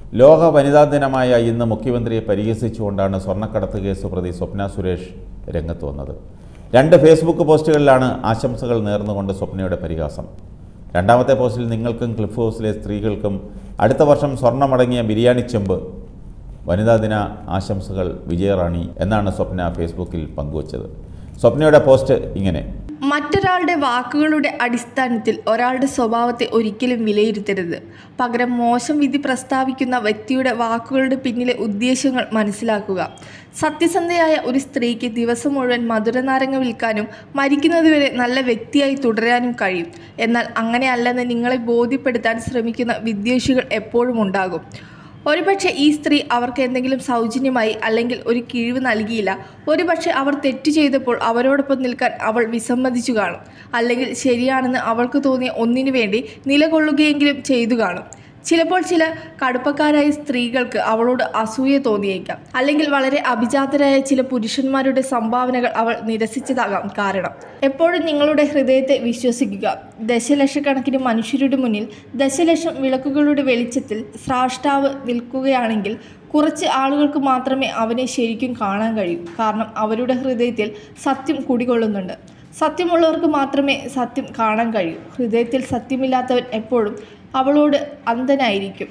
ലോക വനിതാ ദിനമായ ഇന്ന് മുഖ്യമന്ത്രിയെ പരിഹസിച്ചുകൊണ്ടാണ് സ്വർണ്ണക്കടത്ത് കേസ് പ്രതി സ്വപ്ന സുരേഷ് രംഗത്ത് വന്നത് രണ്ട് ഫേസ്ബുക്ക് പോസ്റ്റുകളിലാണ് ആശംസകൾ നേർന്നുകൊണ്ട് സ്വപ്നയുടെ പരിഹാസം രണ്ടാമത്തെ പോസ്റ്റിൽ നിങ്ങൾക്കും ക്ലിഫ് ഹൗസിലെ സ്ത്രീകൾക്കും അടുത്ത വർഷം സ്വർണ്ണമടങ്ങിയ ബിരിയാണി ചെമ്പ് വനിതാ ദിന ആശംസകൾ വിജയറാണി എന്നാണ് സ്വപ്ന ഫേസ്ബുക്കിൽ പങ്കുവച്ചത് സ്വപ്നയുടെ പോസ്റ്റ് ഇങ്ങനെ മറ്റൊരാളുടെ വാക്കുകളുടെ അടിസ്ഥാനത്തിൽ ഒരാളുടെ സ്വഭാവത്തെ ഒരിക്കലും വിലയിരുത്തരുത് പകരം മോശം വിധി പ്രസ്താവിക്കുന്ന വ്യക്തിയുടെ വാക്കുകളുടെ പിന്നിലെ ഉദ്ദേശങ്ങൾ മനസ്സിലാക്കുക സത്യസന്ധയായ ഒരു സ്ത്രീക്ക് ദിവസം മുഴുവൻ മധുരനാരങ്ങ വിൽക്കാനും മരിക്കുന്നതുവരെ നല്ല വ്യക്തിയായി തുടരാനും കഴിയും എന്നാൽ അങ്ങനെയല്ലെന്ന് നിങ്ങളെ ബോധ്യപ്പെടുത്താൻ ശ്രമിക്കുന്ന വിദ്വേഷികൾ എപ്പോഴും ഉണ്ടാകും ഒരുപക്ഷെ ഈ സ്ത്രീ അവർക്ക് എന്തെങ്കിലും സൗജന്യമായി അല്ലെങ്കിൽ ഒരു കിഴിവ് നൽകിയില്ല ഒരുപക്ഷെ അവർ തെറ്റ് ചെയ്തപ്പോൾ അവരോടൊപ്പം നിൽക്കാൻ അവൾ വിസമ്മതിച്ചു കാണും അല്ലെങ്കിൽ ശരിയാണെന്ന് അവൾക്ക് തോന്നിയ ഒന്നിനു വേണ്ടി നിലകൊള്ളുകയെങ്കിലും ചെയ്തു കാണും ചിലപ്പോൾ ചില കടുപ്പക്കാരായ സ്ത്രീകൾക്ക് അവളോട് അസൂയ തോന്നിയേക്കാം അല്ലെങ്കിൽ വളരെ അഭിജാതരായ ചില പുരുഷന്മാരുടെ സംഭാവനകൾ അവൾ നിരസിച്ചതാകാം കാരണം എപ്പോഴും നിങ്ങളുടെ ഹൃദയത്തെ വിശ്വസിക്കുക ദശലക്ഷക്കണക്കിന് മനുഷ്യരുടെ മുന്നിൽ ദശലക്ഷം വിളക്കുകളുടെ വെളിച്ചത്തിൽ സ്രാഷ്ടാവ് നിൽക്കുകയാണെങ്കിൽ കുറച്ച് ആളുകൾക്ക് മാത്രമേ അവനെ ശരിക്കും കാണാൻ കഴിയൂ കാരണം അവരുടെ ഹൃദയത്തിൽ സത്യം കുടികൊള്ളുന്നുണ്ട് സത്യമുള്ളവർക്ക് മാത്രമേ സത്യം കാണാൻ കഴിയൂ ഹൃദയത്തിൽ സത്യമില്ലാത്തവൻ എപ്പോഴും അവളോട് അന്ധനായിരിക്കും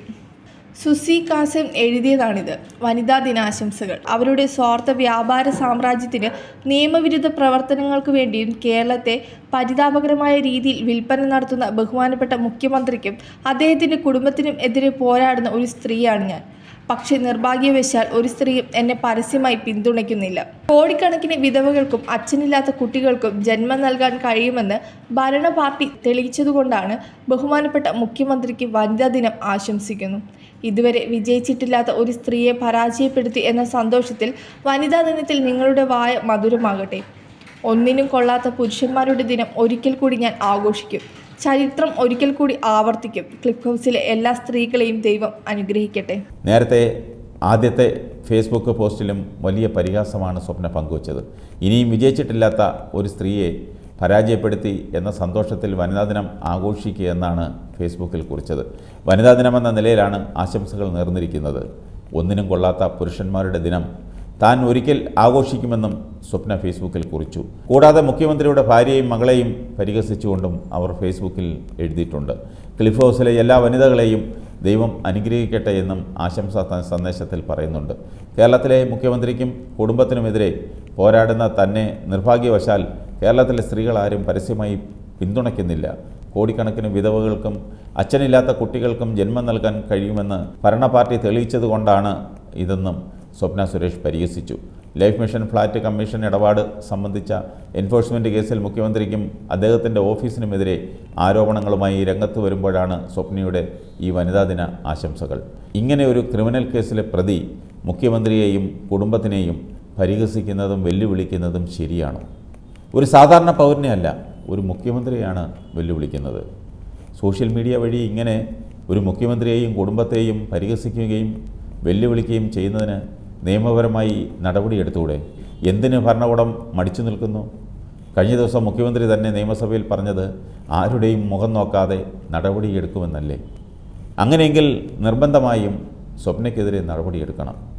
സുസി കാസം എഴുതിയതാണിത് വനിതാ ദിനാശംസകൾ അവരുടെ സ്വാർത്ഥ വ്യാപാര സാമ്രാജ്യത്തിന് നിയമവിരുദ്ധ പ്രവർത്തനങ്ങൾക്ക് വേണ്ടിയും കേരളത്തെ പരിതാപകരമായ രീതിയിൽ വിൽപ്പന നടത്തുന്ന ബഹുമാനപ്പെട്ട മുഖ്യമന്ത്രിക്കും അദ്ദേഹത്തിൻ്റെ കുടുംബത്തിനും എതിരെ പോരാടുന്ന ഒരു സ്ത്രീയാണ് ഞാൻ പക്ഷേ നിർഭാഗ്യവശാൽ ഒരു സ്ത്രീയും എന്നെ പരസ്യമായി പിന്തുണയ്ക്കുന്നില്ല കോടിക്കണക്കിന് വിധവകൾക്കും അച്ഛനില്ലാത്ത കുട്ടികൾക്കും ജന്മം നൽകാൻ കഴിയുമെന്ന് ഭരണ പാർട്ടി തെളിയിച്ചതുകൊണ്ടാണ് ബഹുമാനപ്പെട്ട മുഖ്യമന്ത്രിക്ക് വനിതാ ദിനം ആശംസിക്കുന്നു ഇതുവരെ വിജയിച്ചിട്ടില്ലാത്ത ഒരു സ്ത്രീയെ പരാജയപ്പെടുത്തി എന്ന സന്തോഷത്തിൽ വനിതാ ദിനത്തിൽ നിങ്ങളുടെ വായ മധുരമാകട്ടെ ഒന്നിനും കൊള്ളാത്ത പുരുഷന്മാരുടെ ദിനം ഒരിക്കൽ കൂടി ഞാൻ ആഘോഷിക്കും ചരിത്രം ഒരിക്കൽ കൂടി ആവർത്തിക്കും ക്ലിഫ് ഹൗസിലെ എല്ലാ സ്ത്രീകളെയും ദൈവം അനുഗ്രഹിക്കട്ടെ നേരത്തെ ആദ്യത്തെ ഫേസ്ബുക്ക് പോസ്റ്റിലും വലിയ പരിഹാസമാണ് സ്വപ്ന പങ്കുവച്ചത് ഇനിയും വിജയിച്ചിട്ടില്ലാത്ത ഒരു സ്ത്രീയെ പരാജയപ്പെടുത്തി എന്ന സന്തോഷത്തിൽ വനിതാ ദിനം ആഘോഷിക്കുക എന്നാണ് ഫേസ്ബുക്കിൽ കുറിച്ചത് വനിതാ ദിനമെന്ന നിലയിലാണ് ആശംസകൾ നേർന്നിരിക്കുന്നത് ഒന്നിനും കൊള്ളാത്ത പുരുഷന്മാരുടെ ദിനം താൻ ഒരിക്കൽ ആഘോഷിക്കുമെന്നും സ്വപ്ന ഫേസ്ബുക്കിൽ കുറിച്ചു കൂടാതെ മുഖ്യമന്ത്രിയുടെ ഭാര്യയും മകളെയും പരിഹസിച്ചുകൊണ്ടും അവർ ഫേസ്ബുക്കിൽ എഴുതിയിട്ടുണ്ട് ക്ലിഫ് ഹൗസിലെ എല്ലാ വനിതകളെയും ദൈവം അനുഗ്രഹിക്കട്ടെ എന്നും ആശംസാ ത- സന്ദേശത്തിൽ പറയുന്നുണ്ട് കേരളത്തിലെ മുഖ്യമന്ത്രിക്കും കുടുംബത്തിനുമെതിരെ പോരാടുന്ന തന്നെ നിർഭാഗ്യവശാൽ കേരളത്തിലെ സ്ത്രീകളാരും പരസ്യമായി പിന്തുണയ്ക്കുന്നില്ല കോടിക്കണക്കിന് വിധവകൾക്കും അച്ഛനില്ലാത്ത കുട്ടികൾക്കും ജന്മം നൽകാൻ കഴിയുമെന്ന് ഭരണ പാർട്ടി തെളിയിച്ചതുകൊണ്ടാണ് ഇതെന്നും സ്വപ്ന സുരേഷ് പരിഹസിച്ചു ലൈഫ് മിഷൻ ഫ്ലാറ്റ് കമ്മീഷൻ ഇടപാട് സംബന്ധിച്ച എൻഫോഴ്സ്മെൻറ്റ് കേസിൽ മുഖ്യമന്ത്രിക്കും അദ്ദേഹത്തിൻ്റെ ഓഫീസിനുമെതിരെ ആരോപണങ്ങളുമായി രംഗത്ത് വരുമ്പോഴാണ് സ്വപ്നയുടെ ഈ വനിതാ ദിന ആശംസകൾ ഇങ്ങനെ ഒരു ക്രിമിനൽ കേസിലെ പ്രതി മുഖ്യമന്ത്രിയെയും കുടുംബത്തിനെയും പരിഹസിക്കുന്നതും വെല്ലുവിളിക്കുന്നതും ശരിയാണോ ഒരു സാധാരണ പൗരനെ അല്ല ഒരു മുഖ്യമന്ത്രിയാണ് വെല്ലുവിളിക്കുന്നത് സോഷ്യൽ മീഡിയ വഴി ഇങ്ങനെ ഒരു മുഖ്യമന്ത്രിയെയും കുടുംബത്തെയും പരിഹസിക്കുകയും വെല്ലുവിളിക്കുകയും ചെയ്യുന്നതിന് നിയമപരമായി നടപടിയെടുത്തുകൂടെ എന്തിന് ഭരണകൂടം മടിച്ചു നിൽക്കുന്നു കഴിഞ്ഞ ദിവസം മുഖ്യമന്ത്രി തന്നെ നിയമസഭയിൽ പറഞ്ഞത് ആരുടെയും മുഖം നോക്കാതെ നടപടിയെടുക്കുമെന്നല്ലേ അങ്ങനെയെങ്കിൽ നിർബന്ധമായും സ്വപ്നയ്ക്കെതിരെ നടപടിയെടുക്കണം